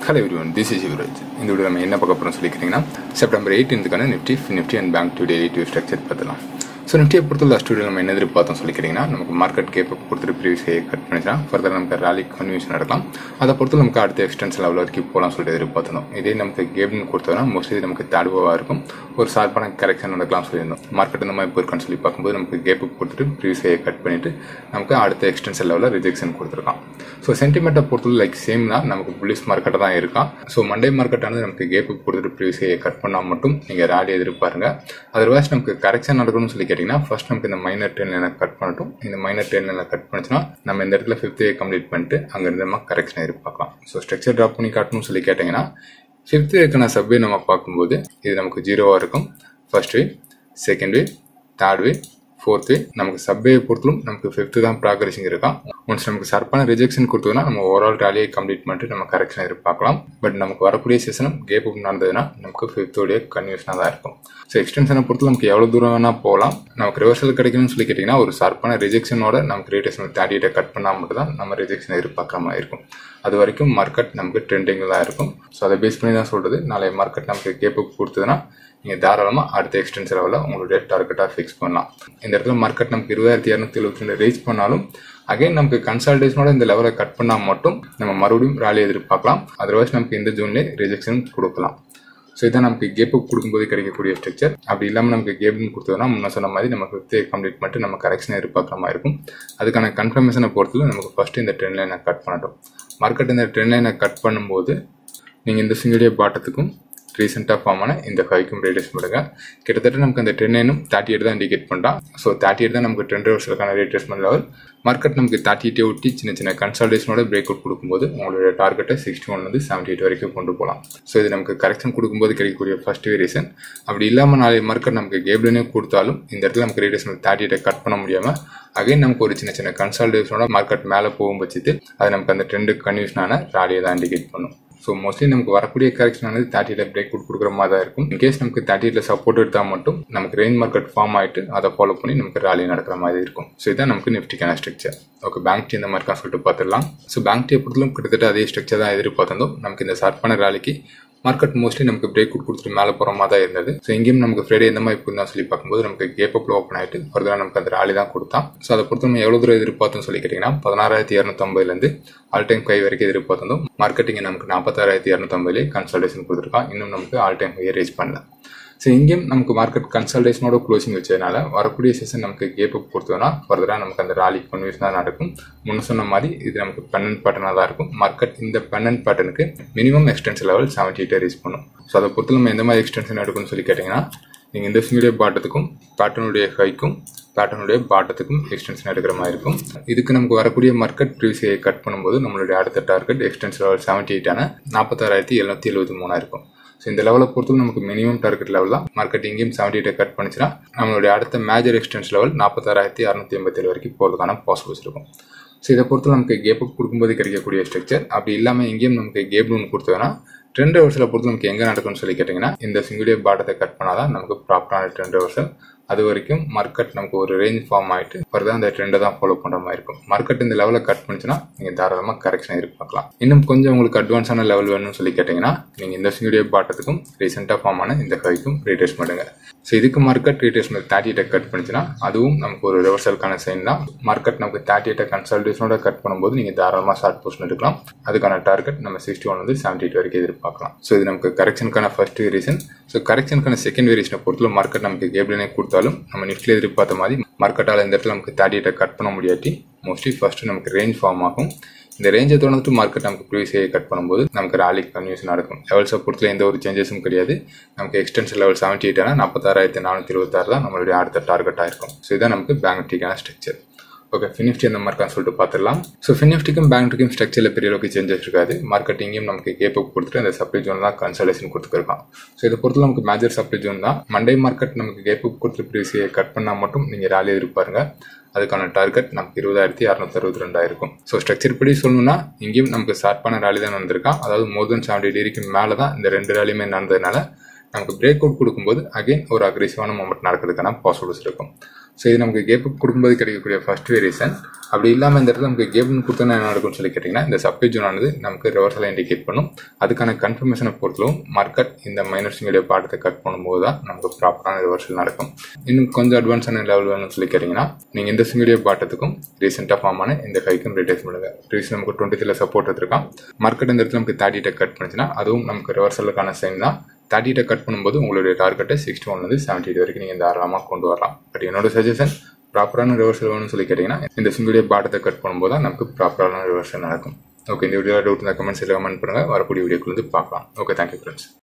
hello everyone this is Yuvraj இந்த video நம்ம என்ன பார்க்க போகிறோம் சொல்லிக்கிறீங்கன்னா செப்டம்பர் எயிட்டீன்த்துக்கான Nifty Nifty and bank to daily to structure பார்த்துலாம் ஸோ நிஃப்டியை பொறுத்த லாஸ்ட் வீடியோ நம்ம என்ன எதிர்பார்த்தோம் சொல்லிக்கிறீங்கன்னா நமக்கு மார்க்கெட் கேப் கொடுத்துட்டு ப்ரீவியஸ் கட் பண்ணிச்சுனா ஃபர்தர் நமக்கு ராலி கன்வியூஷன் நடக்கலாம் அதை பொறுத்து நமக்கு அடுத்த எக்ஸ்டென்ஷன் லெவல் வரைக்கும் போகலாம் சொல்லிட்டு எதிர்பார்த்தோம் இதே நமக்கு கேப்னு கொடுத்தோம்னா மோஸ்ட்லி நமக்கு தாடுவாக இருக்கும் ஒரு ஷார்ப்பான கரெக்ஷன் நடக்கலாம் சொல்லியிருந்தோம் மார்க்கெட் இந்த மாதிரி போயிருக்கான்னு சொல்லி பார்க்கும்போது நமக்கு கேப்பு கொடுத்துட்டு ப்ரீவியஸ் கட் பண்ணிட்டு நமக்கு அடுத்த எக்ஸ்டென்ஷன் லெவலில் ரிஜெக்ஷன் கொடுத்துருக்கான் ஸோ சென்டிமெண்ட்டை பொறுத்தவரை லைக் சேம் தான் நமக்கு புல்லிஸ் மார்க்கெட்டாக தான் இருக்கான் ஸோ மண்டே மார்க்கெட்டானது நமக்கு கேப்பு கொடுத்துட்டு ப்ரீவியஸ் கட் பண்ணால் மட்டும் நீங்கள் ராலி எதிர்பாருங்க அதர்வைஸ் நமக்கு கரெக்ஷன் நடக்கணும்னு சொல்லி கேட்டிங்கன்னா ஃபர்ஸ்ட் நமக்கு இந்த மைனர் டென் லைனை கட் பண்ணட்டும் இந்த மைனர் டென் லைனை கட் பண்ணுச்சுன்னா நம்ம இந்த இடத்துல ஃபிஃப்த் ஏ கம்ப்ளீட் பண்ணிட்டு அங்கேருந்து நம்ம கரெக்ஷன் எதிர்பார்க்கலாம் ஸோ ஸ்ட்ரக்சர் ட்ராப் பண்ணி காட்டணும்னு சொல்லி கேட்டிங்கன்னா ஃபிஃப்த் வேக்கான சப்வே நம்ம பார்க்கும்போது இது நமக்கு ஜீரோவாக இருக்கும் first wave second wave third wave fourth wave நமக்கு சப்வே பொறுத்தலும் நமக்கு ஃபிஃப்த்து தான் ப்ராக்ரஸிங் இருக்கான் ஒன்ஸ் நமக்கு சர்ப்பான ரிஜெக்ஷன் கொடுத்ததுன்னா நம்ம ஓவரால் ரேலியை கம்ப்ளீட் பண்ணிட்டு நம்ம கரெக்ஷன் எதிர்பார்க்கலாம் பட் நமக்கு வரக்கூடிய சீசனும் கேப் அப் நடந்ததுன்னா நமக்கு ஃபிஃப்த்தோடைய கன்வியூஷனாக தான் இருக்கும் ஸோ எக்ஸ்டென்ஷனை பொறுத்து நமக்கு எவ்வளோ தூரம் வேணால் போகலாம் நமக்கு ரிவர்சல் கிடைக்கணும்னு சொல்லி கேட்டிங்கன்னா ஒரு ஷார்ப்பான ரிஜெக்ஷனோட நமக்கு ரேட்டேஷன் தேர்ட்டி எயிட்டை கட் பண்ணால் மட்டும் தான் நம்ம ரிஜெக்ஷன் எதிர்பார்க்குற மாதிரி இருக்கும் அது வரைக்கும் மார்க்கெட் நமக்கு ட்ரெண்டிங்கில் தான் இருக்கும் ஸோ அதை பேஸ் பண்ணி தான் சொல்கிறது நாளைய மார்க்கெட் நமக்கு கேப் அப் கொடுத்ததுன்னா நீங்கள் தாராளமாக அடுத்த எக்ஸ்டென்ஸ் லெவலில் உங்களுடைய டார்கெட்டாக ஃபிக்ஸ் பண்ணலாம் இந்த இடத்துல மார்க்கெட் நமக்கு இருபதாயிரத்தி இரநூத்தி எழுபத்தி ரெண்டு ரீச் பண்ணாலும் அகைன் நமக்கு கன்சல்டேஷனோட இந்த லெவலை கட் பண்ணால் மட்டும் நம்ம மறுபடியும் ராலி எதிர்பார்க்கலாம் அதர்வைஸ் நமக்கு இந்த ஜூன்லேயே ரிஜெக்ஷன் கொடுக்கலாம் ஸோ இதான் நமக்கு கேப் அப் கொடுக்கும்போது கிடைக்கக்கூடிய ஸ்ட்ரக்சர் அப்படி இல்லாமல் நமக்கு கேப்னு கொடுத்ததுனா முன்ன சொன்ன மாதிரி நம்ம ஃபிஃப்த்தே கம்ப்ளீட் பண்ணிட்டு நம்ம கரெக்ஷன் எதிர்பார்க்குற மாதிரி இருக்கும் அதுக்கான கன்ஃபர்மேஷனை பொறுத்தல நமக்கு ஃபஸ்ட்டு இந்த ட்ரெண்ட் லைனை கட் பண்ணட்டும் மார்க்கெட் இந்த ட்ரெண்ட் லைனை கட் பண்ணும்போது நீங்கள் இந்த சிங்கிளிய பாட்டத்துக்கும் ரீசெண்டாக ஃபார்ம் ஆன இந்த ஹைக்கும் ரேடியஸ் பண்ணுங்க கிட்டத்தட்ட நமக்கு அந்த டென் நைனும் தேர்ட்டி எயிட் தான் இண்டிகேட் பண்ணுறான் ஸோ தேர்ட்டி எயிட் தான் நமக்கு ட்ரெண்ட் வருஷத்துக்கான ரேட்ரேஸ்மெண்ட் லெவல் மார்க்கெட் நமக்கு தேர்ட்டி எயிட்டே ஒட்டி சின்ன சின்ன கன்சல்டேஷனோட பிரேக் அவுட் கொடுக்கும்போது உங்களோட டார்கெட்டை சிக்ஸ்டி ஒன் வந்து செவன்ட்டி எயிட் வரைக்கும் கொண்டு போகலாம் ஸோ இது நமக்கு கரெக்ஷன் கொடுக்கும்போது கிடைக்கக்கூடிய ஃபர்ஸ்ட் ரீசன் அப்படி இல்லாமல் நாளை மார்க்கெட் நமக்கு கேப்லனே கொடுத்தாலும் இந்த இடத்துல நமக்கு ரேடியேஷன் தேர்ட்டி எயிட்டை கட் பண்ண முடியாமல் அகைன் நமக்கு ஒரு சின்ன சின்ன கன்சல்டேஷனோட மார்க்கெட் மேலே போகும் பட்சத்தில் அது நமக்கு அந்த ட்ரெண்டு கன்வியூஷனான ராலியை தான் இண்டிகேட் பண்ணும் ஸோ மோஸ்ட்லி நமக்கு வரக்கூடிய கரெக்ஷன் வந்து தேர்ட்டி எயிட் பிரேக் அவுட் கொடுக்குற மாதிரி தான் இருக்கும் இன்கேஸ் நமக்கு தேர்ட்டி எயிட்ல சப்போர்ட் எடுத்தால் மட்டும் நமக்கு ரேஞ்ச் மார்க்கெட் ஃபார்ம் ஆகிட்டு அதை ஃபாலோ பண்ணி நமக்கு ராலி நடக்கிற மாதிரி இருக்கும் ஸோ இதான் நமக்கு நிஃப்டிக்கான ஸ்ட்ரக்சர் ஓகே பேங்க் டீ இந்த மாதிரி தான் சொல்லிட்டு பார்த்துடலாம் ஸோ பேங்க் டீ பொறுத்தலும் கிட்டத்தட்ட அதே ஸ்ட்ரக்சர் தான் எதிர்பார்த்தோம் நமக்கு இந்த ஷார்ப்பான ராலிக்கு மார்க்கெட் மோஸ்ட்லி நமக்கு பிரேக் அவுட் கொடுத்துட்டு மேலே போகிற மாதிரி தான் இருந்தது ஸோ இங்கேயும் நமக்கு ஃப்ரைடே எந்த மாதிரி போயிருந்தா சொல்லி பார்க்கும்போது நமக்கு கேப் அப்பில் ஓப்பன் ஆகிட்டு ஃபர்தராக நமக்கு அந்த ராலி தான் கொடுத்தான் ஸோ அதை பொறுத்து நம்ம எவ்வளோ தூரம் எதிர்பார்த்தோம்னு சொல்லி கேட்டிங்கன்னா பதினாறாயிரத்தி இரநூத்தம்பதுலேருந்து ஆல் டைம் கை வரைக்கும் எதிர்பார்த்தோம் மார்க்கெட்டிங் நமக்கு நாற்பத்தாறாயிரத்தி இரநூத்தம்பதுலேயே கன்சல்டேஷன் கொடுத்துருக்கான் இன்னும் நமக்கு ஆல் டைம் ஹை ரீச் பண்ணல ஸோ இங்கேயும் நமக்கு மார்க்கெட் கன்சல்டேஷனோட க்ளோசிங் வச்சதுனால வரக்கூடிய செஷன் நமக்கு கேப் அப் கொடுத்தோம்னா ஃபர்தராக நமக்கு அந்த ராலி கன்வியூஷன் தான் நடக்கும் முன்ன சொன்ன மாதிரி இது நமக்கு பென்னன் பேட்டர்னாக தான் இருக்கும் மார்க்கெட் இந்த பென்னன் பேட்டர்னுக்கு மினிமம் எக்ஸ்டென்ஷன் லெவல் செவன்டி எயிட்டை ரீச் பண்ணும் ஸோ அதை பொறுத்து நம்ம எந்த மாதிரி எக்ஸ்டென்ஷன் எடுக்கணும்னு சொல்லி கேட்டிங்கன்னா நீங்கள் இந்த சிங்கிளுடைய பாட்டத்துக்கும் பேட்டர்னுடைய ஹைக்கும் பேட்டர்னுடைய பாட்டத்துக்கும் எக்ஸ்டென்ஷன் எடுக்கிற மாதிரி இருக்கும் இதுக்கு நமக்கு வரக்கூடிய மார்க்கெட் ப்ரீவியஸை கட் பண்ணும்போது நம்மளுடைய அடுத்த டார்கெட் எக்ஸ்டென்ஷன் லெவல் செவன்டி எயிட்டான நாற்பத்தாறாயிரத்தி எழுநூத்தி எழுபத்தி மூணா இருக்கும் ஸோ இந்த லெவலை பொறுத்து நமக்கு மினிமம் டார்கெட் லெவல் தான் மார்க்கெட் இங்கேயும் செவன்டி எயிட்டை கட் பண்ணிச்சுன்னா நம்மளுடைய அடுத்த மேஜர் எக்ஸ்டென்ஸ் லெவல் நாற்பத்தாறாயிரத்தி அறுநூத்தி எண்பத்தேழு வரைக்கும் போகிறதுக்கான பாசிபிள்ஸ் இருக்கும் ஸோ இதை பொறுத்து நமக்கு கேப் அப் கொடுக்கும்போது கிடைக்கக்கூடிய ஸ்ட்ரக்சர் அப்படி இல்லாமல் எங்கேயும் நமக்கு கேப் லோன் கொடுத்தோன்னா ட்ரெண்ட் ரிவர்சலை பொறுத்து நமக்கு எங்கே நடக்கும்னு சொல்லி கேட்டிங்கன்னா இந்த சிங்கிளிய பாட்டத்தை கட் பண்ணாதான் நமக்கு ப்ராப்பரான ட்ரெண்ட் ரிவர்சல் அது வரைக்கும் மார்க்கெட் நமக்கு ஒரு ரேஞ்ச் ஃபார்ம் ஆகிட்டு ஃபர்தர் அந்த ட்ரெண்டை தான் ஃபாலோ பண்ணுற மாதிரி இருக்கும் மார்க்கெட் இந்த லெவலில் கட் பண்ணிச்சுன்னா நீங்கள் தாராளமாக கரெக்ஷன் எதிர்பார்க்கலாம் இன்னும் கொஞ்சம் உங்களுக்கு அட்வான்ஸான லெவல் வேணும்னு சொல்லி கேட்டிங்கன்னா நீங்கள் இந்த சிங்கிளிய பாட்டத்துக்கும் ரீசெண்டாக ஃபார்ம் ஆன இந்த ஹைக்கும் ரீட்ரேஸ் பண்ணுங்க ஸோ இதுக்கு மார்க்கெட் ரீட்ரேஸ்மெண்ட் தேர்ட்டி எயிட்டை கட் பண்ணிச்சுன்னா அதுவும் நமக்கு ஒரு ரிவர்சலுக்கான சைன் தான் மார்க்கெட் நமக்கு தேர்ட்டி எயிட்டை கன்சல்டேஷனோட கட் பண்ணும்போது நீங்கள் தாராளமாக ஷார்ட் பொசிஷன் எடுக்கலாம் அதுக்கான டார்கெட் நம்ம சிக்ஸ்டி ஒன் வந்து செவன்டி எயிட் வரைக்கும் எதிர்பார்க்கலாம் ஸோ இது நமக்கு கரெக்ஷனுக்கான ஃபர்ஸ்ட் ரீசன் ஸோ கரெக்ஷனுக்கான செகண்ட் வேரியேஷனை பொறுத்தல மார்க்கெட் நமக்கு கேப்லனே கொடுத்தாலும் நம்ம நிஃப்டியில் எதிர்பார்த்த மாதிரி மார்க்கெட்டால் இந்த இடத்துல நமக்கு தேர்ட்டி எயிட்டை கட் பண்ண முடியாட்டி மோஸ்ட்லி ஃபர்ஸ்ட் நமக்கு ரேஞ்ச் ஃபார்ம் ஆகும் இந்த ரேஞ்சை தொடர்ந்துட்டு மார்க்கெட் நமக்கு ப்ரீவியஸே கட் பண்ணும்போது நமக்கு ராலி கன்வியூஷன் நடக்கும் லெவல்ஸை பொறுத்தல எந்த ஒரு சேஞ்சஸும் கிடையாது நமக்கு எக்ஸ்டென்ஷன் லெவல் செவன்ட்டி எயிட்டான நாற்பத்தாறாயிரத்தி நானூற்றி இருபத்தாறு தான் நம்மளுடைய அடுத்த டார்கெட்டாக இருக்கும் ஸோ இதான் நமக்கு பேங்க் டீக்கான ஸ்ட்ரக்சர் ஓகே ஃபினிஃப்டி அந்த மாதிரி சொல்லிட்டு பார்த்துடலாம் ஸோ ஃபினிஃப்டிக்கும் பேங்க் டீக்கும் ஸ்ட்ரக்சரில் பெரிய அளவுக்கு சேஞ்சஸ் இருக்காது மார்க்கெட் இங்கேயும் நமக்கு கேப் அப் கொடுத்துட்டு அந்த சப்ளை ஜோன் தான் கன்சல்டேஷன் கொடுத்துருக்கான் ஸோ இதை பொறுத்து நமக்கு மேஜர் சப்ளை ஜோன் தான் மண்டே மார்க்கெட் நமக்கு கேப் அப் கொடுத்து ப்ரீஸியை கட் பண்ணால் மட்டும் நீங்கள் ராலி எதிர்பாருங்க அதுக்கான டார்கெட் நமக்கு இருபதாயிரத்தி அறுநூத்தி அறுபத்தி ரெண்டாயிருக்கும் ஸோ ஸ்ட்ரக்சர் படி சொல்லணும்னா இங்கேயும் நமக்கு ஷார்ப்பான ராலி தான் நடந்திருக்கான் அதாவது மோர் தென் செவன்டி டிகிரிக்கு மேலே தான் இந்த ரெண்டு ராலியுமே நடந்ததுனால நமக்கு பிரேக் அவுட் கொடுக்கும்போது அகைன் ஒரு அக்ரெசிவான மூமெண்ட் நடக்கிறதுக்கான பாசிபிலிட்டிஸ் இருக்கும் ஸோ இது நமக்கு கேப் அப் கொடுக்கும்போது கிடைக்கக்கூடிய ஃபர்ஸ்ட் வேரியேஷன் அப்படி இல்லாமல் இந்த இடத்துல நமக்கு கேப்னு கொடுத்தா என்ன நடக்கும்னு சொல்லி கேட்டிங்கன்னா இந்த சப்ளை ஜோன் ஆனது நமக்கு ரிவர்சலாக இண்டிகேட் பண்ணும் அதுக்கான கன்ஃபர்மேஷனை பொறுத்தலும் மார்க்கெட் இந்த மைனர் சிங்குடைய பாட்டத்தை கட் பண்ணும்போது தான் நமக்கு ப்ராப்பரான ரிவர்சல் நடக்கும் இன்னும் கொஞ்சம் அட்வான்ஸான லெவல் வேணும்னு சொல்லி கேட்டிங்கன்னா நீங்கள் இந்த சிங்குடைய பாட்டத்துக்கும் ரீசெண்டாக ஃபார்ம் ஆன இந்த ஹைக்கும் ரிட்டைஸ் பண்ணுங்க ப்ரீவியஸ் நமக்கு டுவெண்ட்டி த்ரீல சப்போர்ட் எடுத்திருக்கான் மார்க்கெட் இந்த இடத்துல நமக்கு தேர்ட்டி டெக் கட் பண்ணுச்சுன்னா அதுவும் நமக்கு ரிவர்சலுக்கான சைன் தான் தேர்ட்டி டெக் கட் பண்ணும்போது உங்களுடைய டார்கெட்டை சிக்ஸ்டி ஒன்லேருந்து செவன்ட்டி எயிட் வரைக்கும் நீங்கள் தாராளமாக கொண்டு வரலாம் பட் என்னோட சஜஷன் ப்ராப்பரான ரிவர்சல் வேணும்னு சொல்லி கேட்டிங்கன்னா இந்த சிங்குடைய பாட்டத்தை கட் பண்ணும்போது தான் நமக்கு ப்ராப்பரான ரிவர்சல் நடக்கும் ஓகே இந்த வீடியோ டவுட் இருந்தால் கமெண்ட்ஸில் கமெண்ட் பண்ணுங்கள் வரக்கூடிய வீடியோக்குள்ள வந்து பார்க்கலாம் ஓகே தேங்க்யூ ஃப்ரெண்ட்ஸ்